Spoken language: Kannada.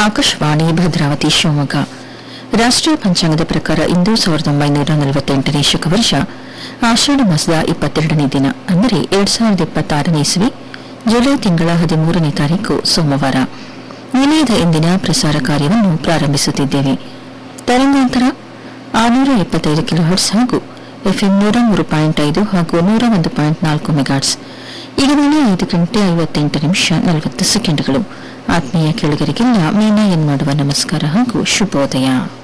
ಆಕಾಶವಾಣಿ ಭದ್ರಾವತಿ ಶಿವಮೊಗ್ಗ ರಾಷ್ಟ್ರೀಯ ಪಂಚಾಂಗದ ಪ್ರಕಾರ ಇಂದು ಸಾವಿರದ ಒಂಬೈನೂರ ನಲವತ್ತೆಂಟನೇ ಶಕವರ್ಷ ಆಷಾಢ ಮಾಸದ ಇಪ್ಪತ್ತೆರಡನೇ ದಿನ ಅಂದರೆ ಎರಡ್ ಸಾವಿರದ ಇಪ್ಪತ್ತಾರನೇ ಇಸ್ವಿ ಜುಲೈ ತಿಂಗಳ ಹದಿಮೂರನೇ ತಾರೀಕು ಸೋಮವಾರ ನಿಲಯದ ಇಂದಿನ ಪ್ರಸಾರ ಕಾರ್ಯವನ್ನು ಪ್ರಾರಂಭಿಸುತ್ತಿದ್ದೇವೆ ತರಂಗಾಂತರ ಆರುನೂರ ಎಪ್ಪತ್ತೈದು ಕಿಲೋಹರ್ಟ್ಸ್ ಹಾಗೂ ಎಫ್ಎಂ ನೂರ ಮೂರು ಪಾಯಿಂಟ್ ಐದು ಹಾಗೂ ನೂರ ಒಂದು ಪಾಯಿಂಟ್ ನಾಲ್ಕು ಮೆಗಾಟ್ಸ್ ಈಗ ವೇಳೆ ಐದು ಗಂಟೆ ಐವತ್ತೆಂಟು ನಿಮಿಷ ನಲವತ್ತು ಸೆಕೆಂಡ್ಗಳು ಆತ್ಮೀಯ ಕೇಳುಗರಿಗೆಲ್ಲ ಮೀನಾ ಎನ್ ಮಾಡುವ ನಮಸ್ಕಾರ ಹಾಗೂ ಶುಭೋದಯ